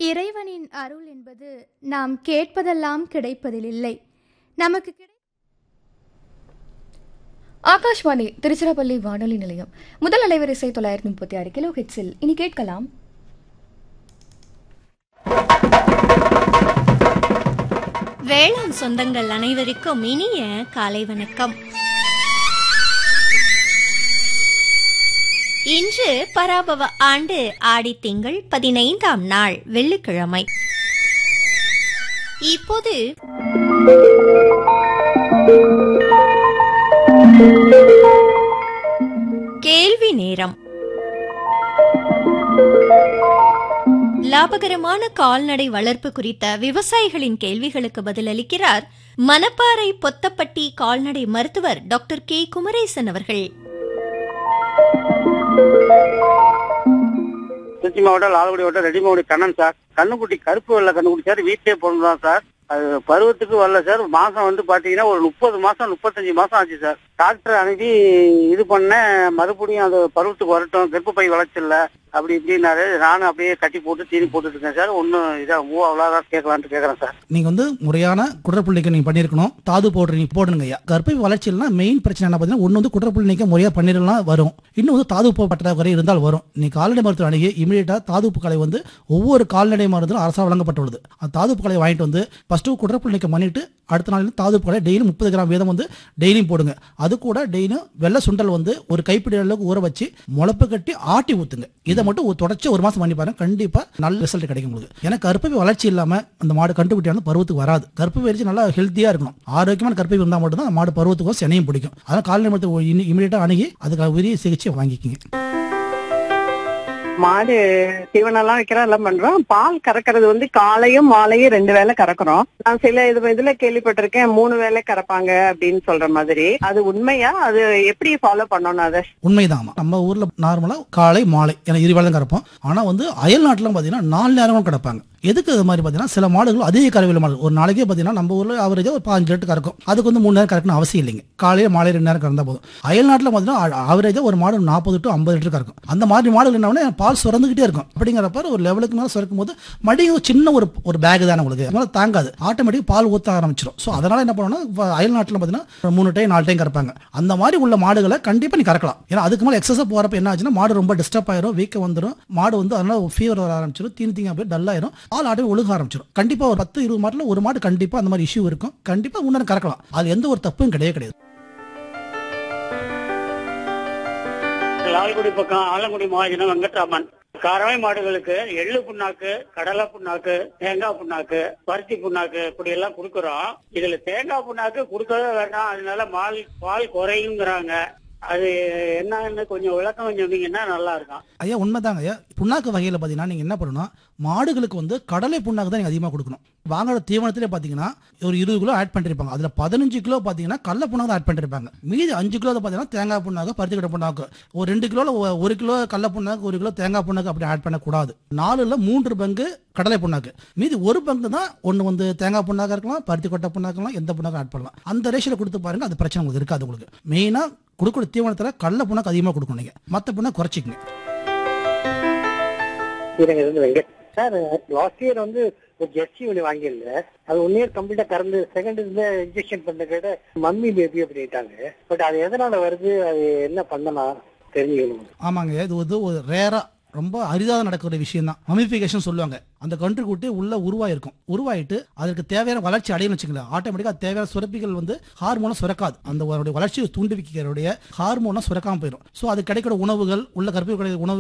இறைவனின் அருள் என்பது நாம் கேட்பதெல்லாம் கிடைப்பதில்லை நமக்கு கிடை ஆகாஷ்வாணி திருச்சிராப்பள்ளி வானொலி நிலையம் முதல் அலைவரிசை தொள்ளாயிரத்தி முப்பத்தி ஆறு கிலோ ஹெட்ஸில் இனி கேட்கலாம் வேளாண் சொந்தங்கள் அனைவருக்கும் இனிய காலை வணக்கம் இன்று பராபவ ஆண்டு ஆடி திங்கள் பதினைந்தாம் நாள் வெள்ளிக்கிழமை இப்போது கேள்வி நேரம் லாபகரமான கால்நடை வளர்ப்பு குறித்த விவசாயிகளின் கேள்விகளுக்கு பதிலளிக்கிறார் மணப்பாறை பொத்தப்பட்டி கால்நடை மருத்துவர் டாக்டர் கே குமரேசன் அவர்கள் திருச்சி மாவட்டம் லால்குடி மாவட்டம் ரெடிமோடி கண்ணன் சார் கண்ணுக்குட்டி கருப்பு வெள்ளை கண்ணுக்குட்டி சார் வீட்டிலே பிறந்ததான் சார் அது பருவத்துக்கு வரல சார் மாசம் வந்து பாத்தீங்கன்னா ஒரு முப்பது மாசம் முப்பத்தஞ்சு மாசம் ஆச்சு சார் டாக்டர் அனுப்பி இது பண்ண மறுபடியும் அது பருவத்துக்கு வரட்டும் கர்ப்பப்பை வளர்ச்சில்ல அப்படி இப்படின்னாரு நானும் அப்படியே கட்டி போட்டு தீனி போட்டுட்டு இருக்கேன் சார் ஒன்றும் இதா மூவ் அவ்வளோதான் கேட்கலான்ட்டு கேட்கறேன் சார் நீங்க வந்து முறையான குடற்புள்ளிக்க நீங்க பண்ணிருக்கணும் தாது பவுடர் நீங்க போடணுங்க ஐயா கர்ப்பை வளர்ச்சியில்னா மெயின் பிரச்சனை என்ன பார்த்தீங்கன்னா ஒன்று வந்து குடற்புள்ளி நீக்க முறையா பண்ணிடலாம் வரும் இன்னும் வந்து தாது உப்பு பற்றாக்குறை இருந்தால் வரும் நீ கால்நடை மருத்துவ அணுகி இமீடியட்டா தாது உப்புக்களை வந்து ஒவ்வொரு கால்நடை மருந்தும் அரசால் வழங்கப்பட்டுள்ளது அந்த தாது உப்புக்களை வாங்கிட்டு வந்து ஃபர்ஸ்ட் குடற்புள்ளி நீக்கம் பண்ணிட்டு அடுத்த நாள் தாது உப்புக்களை டெய்லி முப்பது கிராம் வீதம் வந்து டெய்லியும் போடுங்க அது கூட டெய்லியும் வெள்ளை சுண்டல் வந்து ஒரு கைப்பிடி அளவுக்கு ஊற வச்சு முளப்பு கட்டி ஆட்டி ஊத்துங்க இதை மட்டும் ஒரு தொடர்ச்சி ஒரு மாசம் பண்ணி பாருங்க கண்டிப்பா நல்ல ரிசல்ட் கிடைக்கும் உங்களுக்கு ஏன்னா கருப்பை வளர்ச்சி இல்லாம அந்த மாடு கண்டுபிடியான பருவத்துக்கு வராது கருப்பை வளர்ச்சி நல்லா ஹெல்த்தியா இருக்கணும் ஆரோக்கியமான கருப்பை இருந்தால் மட்டும்தான் அந்த மாடு பருவத்துக்கும் செனையும் பிடிக்கும் அதனால கால்நடை மருத்துவ இமீடியட்டா அணுகி அதுக்கு உரிய சிகிச்சை வாங்கிக்கிங்க மாடு தீவனம்லாம் வைக்கிறோம் எல்லாம் பண்றோம் பால் கறக்கிறது வந்து காலையும் மாலையும் ரெண்டு வேளை கறக்குறோம் நான் சில இது இதுல கேள்விப்பட்டிருக்கேன் மூணு வேளை கறப்பாங்க அப்படின்னு சொல்ற மாதிரி அது உண்மையா அது எப்படி ஃபாலோ பண்ணணும் அதை உண்மைதான் நம்ம ஊர்ல நார்மலா காலை மாலை ஏன்னா இரு வேளை கறப்போம் ஆனா வந்து அயல் நாட்டுல பாத்தீங்கன்னா நாலு நேரமும் கிடப்பாங்க எதுக்கு அது மாதிரி பார்த்தீங்கன்னா சில மாடுகள் அதிக கறவையில் மாடு ஒரு நாளைக்கே பார்த்தீங்கன்னா நம்ம ஊரில் ஆவரேஜாக ஒரு பாஞ்சு லிட்டர் கறக்கும் அதுக்கு வந்து மூணு நேரம் கறக்கணும் அவசியம் இல்லைங்க காலையில் மாலை ரெண்டு நேரம் கறந்தா போதும் அயல் நாட்டில் பார்த்தீங்கன்னா ஆவரேஜாக ஒரு மாடு நாற்பது டு ஐம்பது லிட்டர் கறக்கும் அந்த மாதிரி மாடுகள் என்ன பண்ணா, பால் சுரந்துக்கிட்டே இருக்கும் அப்படிங்கிறப்ப ஒரு லெவலுக்கு மேலே சுரக்கும் போது மடியும் சின்ன ஒரு ஒரு பேக் தானே உங்களுக்கு அதனால தாங்காது ஆட்டோமேட்டிக் பால் ஊற்ற ஆரம்பிச்சிடும் ஸோ அதனால என்ன பண்ணணும்னா இப்ப அயல் நாட்டில் பார்த்தீங்கன்னா மூணு டைம் நாலு டைம் கறப்பாங்க அந்த மாதிரி உள்ள மாடுகளை கண்டிப்பாக நீ கறக்கலாம் ஏன்னா அதுக்கு மேலே எக்ஸஸாக போகிறப்ப என்ன ஆச்சுன்னா மாடு ரொம்ப டிஸ்டர்ப் ஆயிரும் வீக்க வந்துடும் மாடு வந்து அதனால ஃபீவர் வர ஆரம்பிச்சிடும் தீனி தீங்க போய் டல் ஆயிரும் பால் ஆட்டவே ஒழுக ஆரம்பிச்சிடும் கண்டிப்பாக ஒரு பத்து இருபது மாட்டில் ஒரு மாடு கண்டிப்பாக அந்த மாதிரி இஷ்யூ இருக்கும் கண்டிப்பாக முன்னாடி கறக்கலாம் அது எந்த ஒரு தப்பும் கிடையவே கிடையாது லால்குடி பக்கம் ஆலங்குடி மாவட்டம் வெங்கட்ராமன் கறவை மாடுகளுக்கு எள்ளு புண்ணாக்கு கடலை புண்ணாக்கு தேங்காய் புண்ணாக்கு பருத்தி புண்ணாக்கு இப்படி எல்லாம் கொடுக்குறோம் இதுல தேங்காய் புண்ணாக்கு கொடுக்கவே வேண்டாம் அதனால மால் பால் குறையுங்கிறாங்க அது என்னன்னு கொஞ்சம் விளக்கம் சொன்னீங்கன்னா நல்லா இருக்கும் ஐயா உண்மைதாங்க ஐயா புண்ணாக்கு வகையில் பார்த்தீங்கன்னா நீங்கள் என்ன பண்ணணும் மாடுகளுக்கு வந்து கடலை புண்ணாக்கு தான் நீங்கள் அதிகமாக கொடுக்கணும் வாங்குற தீவனத்திலே பார்த்தீங்கன்னா ஒரு இருபது கிலோ ஆட் பண்ணிருப்பாங்க அதில் பதினஞ்சு கிலோ பார்த்தீங்கன்னா கடலை புண்ணாக்கு தான் ஆட் பண்ணிருப்பாங்க மீதி அஞ்சு கிலோ பார்த்தீங்கன்னா தேங்காய் புண்ணாக்கு பருத்தி கடை புண்ணாக்கு ஒரு ரெண்டு கிலோவில் ஒரு கிலோ கடலை புண்ணாக்கு ஒரு கிலோ தேங்காய் புண்ணாக்கு அப்படி ஆட் பண்ணக்கூடாது நாலுல மூன்று பங்கு கடலை புண்ணாக்கு மீதி ஒரு பங்கு தான் ஒன்று வந்து தேங்காய் புண்ணாக்கா இருக்கலாம் பருத்தி கொட்டை புண்ணாக்கலாம் எந்த புண்ணாக்கும் ஆட் பண்ணலாம் அந்த ரேஷியில் கொடுத்து பாருங்க அது பிரச்சனை உங்களுக்கு இருக்காது உங்களுக்கு மெயினாக கொடுக்குற தீவனத்தில் கடலை புண்ணாக்கு அதிகமாக கொடுக்கணும் நீங்கள் மற்ற புண்ணாக்கு குறைச்சிக்கங்க Srirangam Venkat sir last year வந்து ஒரு ஜெர்சி ஒன்று வாங்கியிருந்தேன் அது ஒன் இயர் கம்ப்ளீட்டா கறந்து செகண்ட் இதுல இன்ஜெக்ஷன் பண்ண கேட்ட மம்மி பேபி அப்படின்ட்டாங்க பட் அது எதனால வருது அது என்ன பண்ணலாம் தெரிஞ்சுக்கணும் ஆமாங்க இது வந்து ஒரு ரேரா ரொம்ப அரிதாக நடக்கிற விஷயம் தான் மமிஃபிகேஷன் சொல்லுவாங்க அந்த கன்றுக்குட்டி உள்ள உருவாயிருக்கும் உருவாயிட்டு அதற்கு தேவையான வளர்ச்சி அடையணும் வச்சுங்களேன் ஆட்டோமேட்டிக்காக அது தேவையான சுரப்பிகள் வந்து ஹார்மோனை சுரக்காது அந்த ஒரு வளர்ச்சியை தூண்டுவிக்கிறோடைய ஹார்மோனை சுரக்காம போயிடும் ஸோ அது கிடைக்கிற உணவுகள் உள்ள கருப்பை கிடைக்கிற உணவு